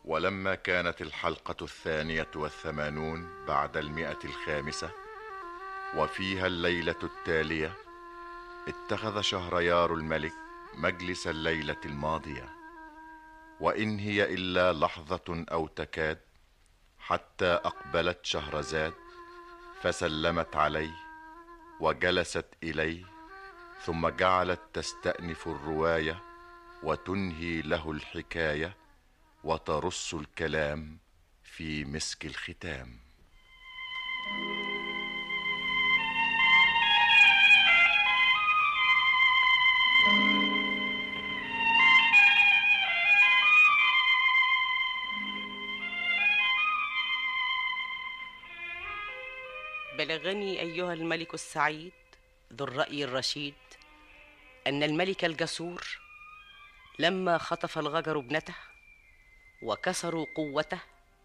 ولما كانت الحلقة الثانية والثمانون بعد المئة الخامسة وفيها الليلة التالية اتخذ شهريار الملك مجلس الليلة الماضية وإن هي إلا لحظة أو تكاد حتى أقبلت شهرزاد فسلمت عليه وجلست إليه ثم جعلت تستأنف الرواية وتنهي له الحكايه وترص الكلام في مسك الختام بلغني ايها الملك السعيد ذو الراي الرشيد ان الملك الجسور لما خطف الغجر ابنته وكسروا قوته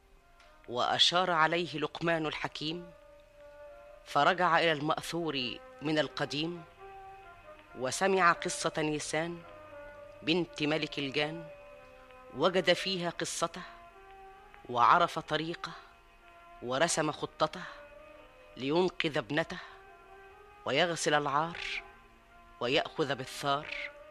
واشار عليه لقمان الحكيم فرجع الى الماثور من القديم وسمع قصه نيسان بنت ملك الجان وجد فيها قصته وعرف طريقه ورسم خطته لينقذ ابنته ويغسل العار وياخذ بالثار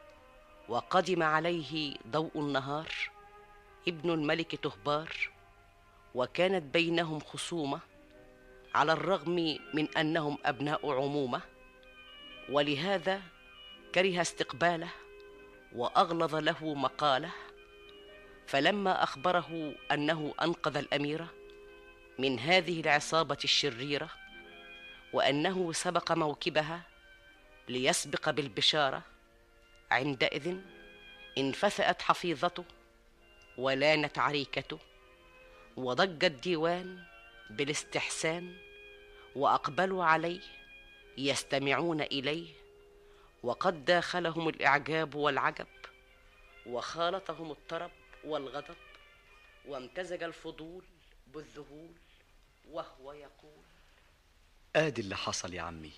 وقدم عليه ضوء النهار ابن الملك تهبار وكانت بينهم خصومه على الرغم من انهم ابناء عمومه ولهذا كره استقباله واغلظ له مقاله فلما اخبره انه انقذ الاميره من هذه العصابه الشريره وانه سبق موكبها ليسبق بالبشاره عندئذ انفثأت حفيظته ولانت عريكته وضج الديوان بالاستحسان واقبلوا عليه يستمعون اليه وقد داخلهم الاعجاب والعجب وخالطهم الطرب والغضب وامتزج الفضول بالذهول وهو يقول ادي اللي حصل يا عمي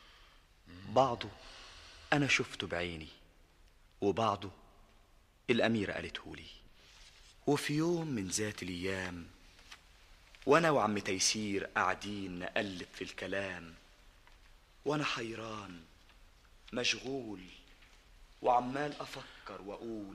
بعضه انا شفته بعيني وبعضه الاميره قالته لي وفي يوم من ذات الايام وانا وعم تيسير قاعدين نقلب في الكلام وانا حيران مشغول وعمال افكر واقول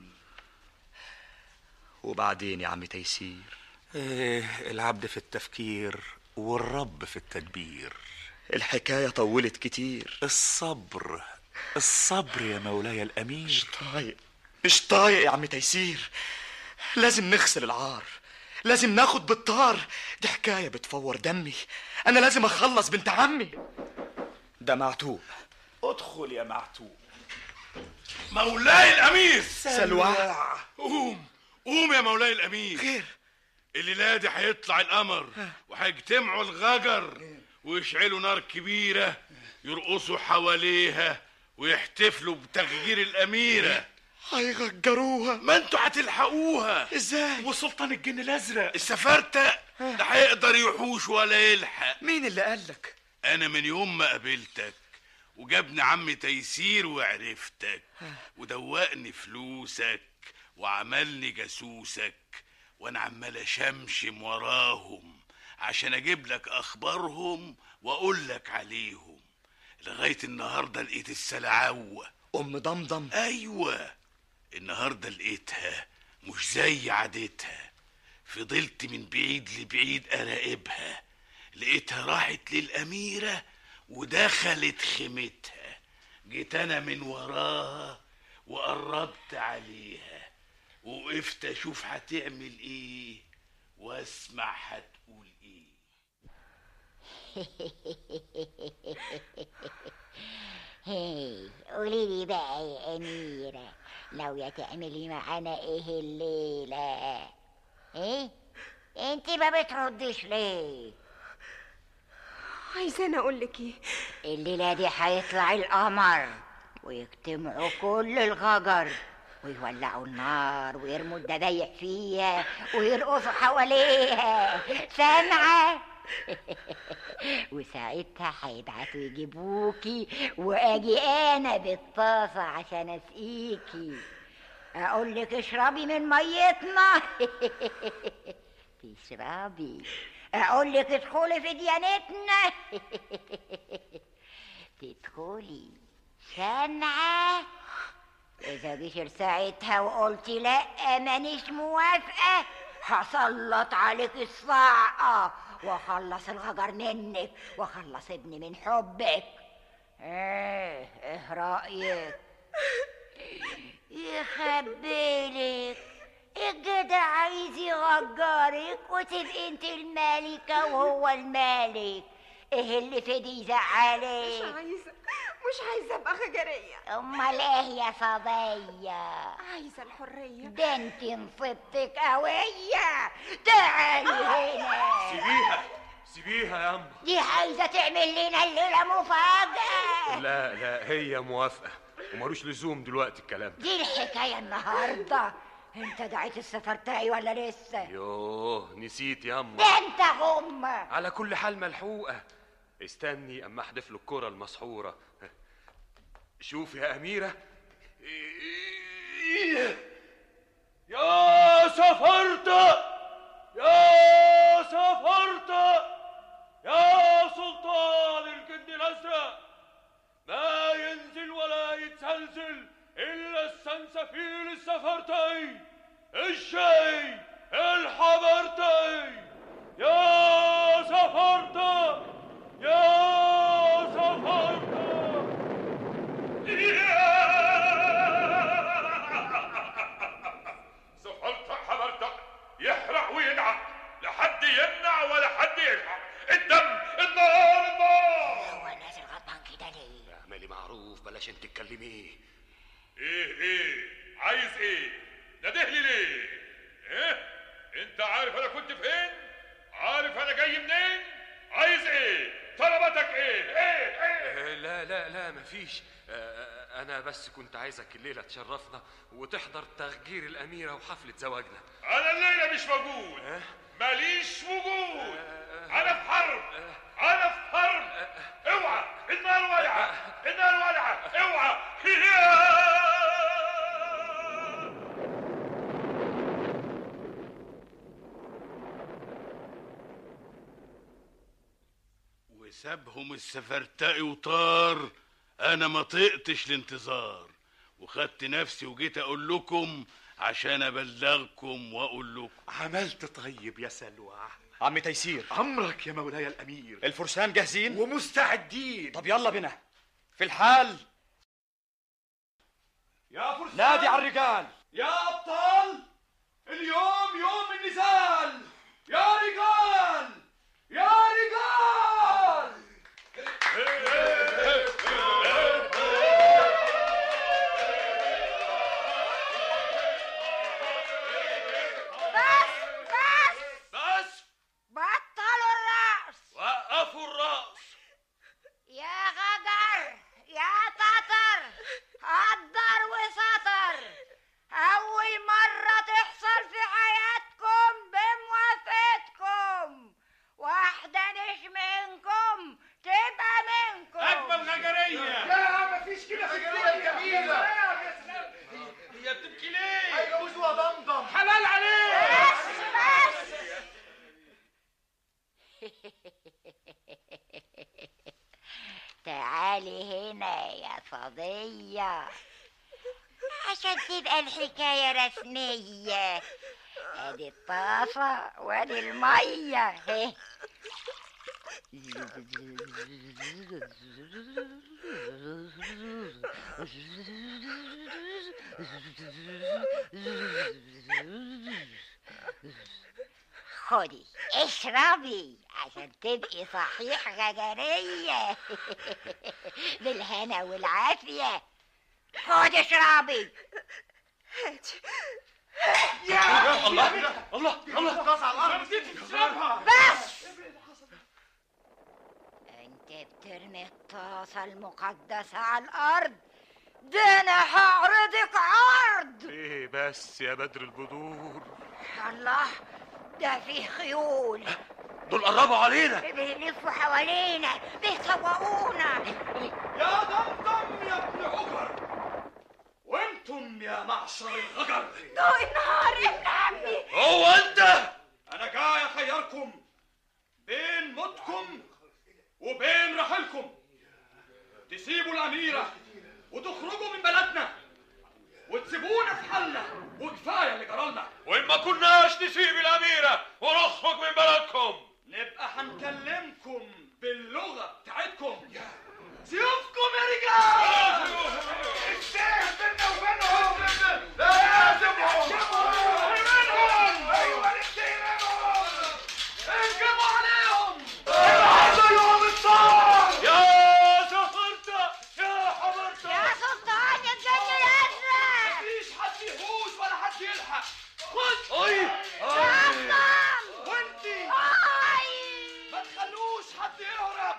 وبعدين يا عم تيسير ايه العبد في التفكير والرب في التدبير الحكايه طولت كتير الصبر الصبر يا مولاي الامير مش طايق مش طايق يا عم تيسير لازم نغسل العار لازم ناخد بالطار دي حكايه بتفور دمي انا لازم اخلص بنت عمي ده معتوب ادخل يا معتوب مولاي الامير سلوى قوم قوم يا مولاي الامير خير الليله دي هيطلع القمر وهيجتمعوا الغجر ويشعلوا نار كبيره يرقصوا حواليها ويحتفلوا بتغيير الاميره هيغجروها ما انتوا هتلحقوها ازاي وسلطان الجن الازرق السفارتة لا هيقدر يحوش ولا يلحق مين اللي قالك انا من يوم ما قابلتك وجابني عم تيسير وعرفتك ودوقني فلوسك وعملني جاسوسك وانا عمال اشمشم وراهم عشان اجيب لك اخبارهم واقول لك عليهم لغايه النهارده لقيت السلعوه ام ضمضم ايوه النهارده لقيتها مش زي عادتها فضلت من بعيد لبعيد اراقبها لقيتها راحت للاميره ودخلت خيمتها جيت انا من وراها وقربت عليها ووقفت اشوف هتعمل ايه واسمع هتقول ايه هي قولي لي بقى يا أميرة ناوية تعملي معانا ايه الليلة ايه انت ما بتردش ليه عايزاني اقول لك ايه الليلة دي هيطلع القمر ويجتمعوا كل الغجر ويولعوا النار ويرموا الدبايح فيها ويرقصوا حواليها سامعة وساعتها هيبعتوا يجيبوكي واجي انا بالطاسة عشان اسقيكي اقول لك اشربي من ميتنا تشربي اقول لك ادخلي في ديانتنا تدخلي سامعه اذا جيش ساعتها وقلتي لا مانيش موافقه هسلط عليك الصاعقه واخلص الغجر منك واخلص ابني من حبك ايه ايه رايك يخبيلك الجدع عايز يغجرك وتبقي انت الملكة وهو الملك ايه اللي في دي مش يزعلك عايزة مش عايزة ابقى خجرية امال ايه يا صبية عايزة الحرية ده انت نصيبتك قوية تعالي هنا سيبيها سيبيها يا أم دي عايزة تعمل لنا الليلة مفاجأة لا لا هي موافقة ومالوش لزوم دلوقتي الكلام ده دي الحكاية النهاردة انت دعيت السفرتاي ولا لسه يوه نسيت يا أم ده انت هم على كل حال ملحوقة استني أما أحدف له الكرة المسحورة شوف يا أميرة يا سفرت يا سفرت يا سلطان الجند الأزرق ما ينزل ولا يتزلزل إلا السنسفيل السفرتي الشي الحبرتي يا سفرت يا سفرت سفرت حضرتك يحرق وينعق لحد يمنع ولا حد يلحق الدم النار النار هو نازل غضبان كده ليه اعملي معروف بلاش انت تكلميه ايه ايه عايز ايه نده لي ليه ايه انت عارف انا كنت فين عارف انا جاي منين عايز ايه طلباتك ايه ايه ايه آه، لا لا لا مفيش آه، انا بس كنت عايزك الليله تشرفنا وتحضر تغجير الاميره وحفله زواجنا انا الليله مش موجود ماليش وجود انا في حرب انا في حرب اوعى النار ولعه النار ولعه اوعى وسابهم السفرتقي وطار انا ما طقتش الانتظار وخدت نفسي وجيت اقول لكم عشان ابلغكم واقول لكم عملت طيب يا سلوى عم تيسير امرك يا مولاي الامير الفرسان جاهزين ومستعدين طب يلا بنا في الحال يا فرسان نادي على الرجال يا ابطال اليوم يوم النزال يا رجال يا رجال بس بس بس بطلوا الرقص وقفوا الراس يا غجر يا تتر قدر وسطر أول مرة تحصل في حياتكم بموافقتكم واحدة مش منكم تبقى منكم اجمل غجريه لا مفيش كده في الدنيا جميله هي بتبكي ليه هيجوزوها ضمضم حلال عليك بس بس تعالي هنا يا صبية عشان تبقى الحكاية رسمية ادي الطاسة وادي المية هه. خدي اشربي عشان تبقي صحيح غجرية بالهنا والعافية خدي اشربي الله الله الله الطاس على الارض بس انت بترمي الطاسة المقدسة على الأرض ده أنا هعرضك عرض ايه بس يا بدر البدور الله ده فيه خيول دول قربوا علينا بيلفوا حوالينا بيسوقونا يا ضمضم يا ابن عكر وانتوا أنتم يا معشر الغجر ضوء النهار ابن عمي هو أنت أنا جاي أخيركم بين موتكم وبين رحلكم تسيبوا الأميرة وتخرجوا من بلدنا وتسيبونا في حالنا وكفاية اللي جرالنا وإن ما كناش نسيب الأميرة ونخرج من بلدكم نبقى هنكلمكم باللغة بتاعتكم سيوفكم يا رجال السيف بينا وبينهم لازم نحشمهم منهم ايوه ننتهي منهم اهجموا عليهم ابعثوا لهم الطار يا سفرتة يا حمرتة يا سلطان يا الجن الازرق مفيش حد يفوز ولا حد يلحق خد أي يا عصام وانتي اي ما تخلوش حد يهرب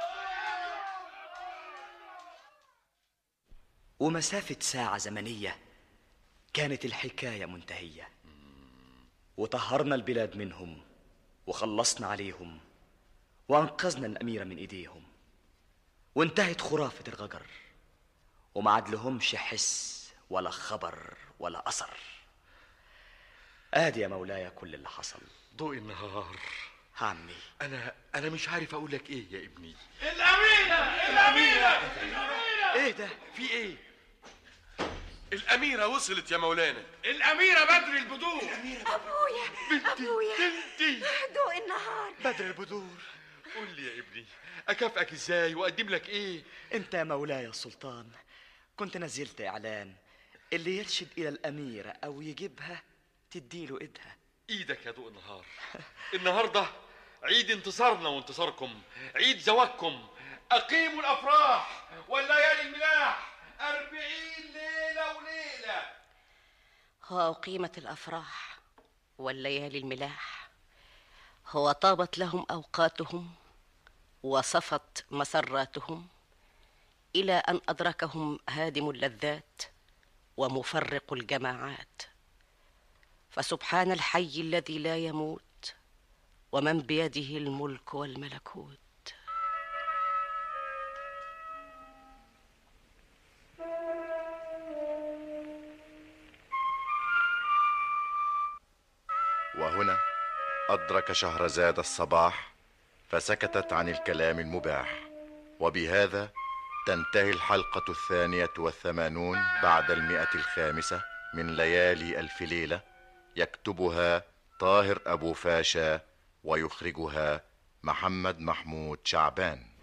ومسافة ساعة زمنية كانت الحكاية منتهية وطهرنا البلاد منهم وخلصنا عليهم وأنقذنا الأميرة من إيديهم وانتهت خرافة الغجر وما عدلهمش حس ولا خبر ولا أثر آدي يا مولاي كل اللي حصل ضوء النهار عمي انا انا مش عارف اقول لك ايه يا ابني الأميرة الأميرة ايه ده في ايه الأميرة وصلت يا مولانا الأميرة بدر البدور ابويا ابويا بنتي ضوء النهار بدر البدور قول لي يا ابني اكافئك ازاي واقدم لك ايه انت يا مولاي السلطان كنت نزلت اعلان اللي يرشد الى الاميره او يجيبها تديله ايدها ايدك يا ضوء النهار النهارده عيد انتصارنا وانتصاركم عيد زواجكم اقيموا الافراح والليالي الملاح أربعين ليلة وليلة هو أقيمت الأفراح والليالي الملاح هو طابت لهم أوقاتهم وصفت مسراتهم إلى أن أدركهم هادم اللذات ومفرق الجماعات فسبحان الحي الذي لا يموت ومن بيده الملك والملكوت وهنا أدرك شهرزاد الصباح فسكتت عن الكلام المباح وبهذا تنتهي الحلقة الثانية والثمانون بعد المئة الخامسة من ليالي ألف ليلة يكتبها طاهر أبو فاشا ويخرجها محمد محمود شعبان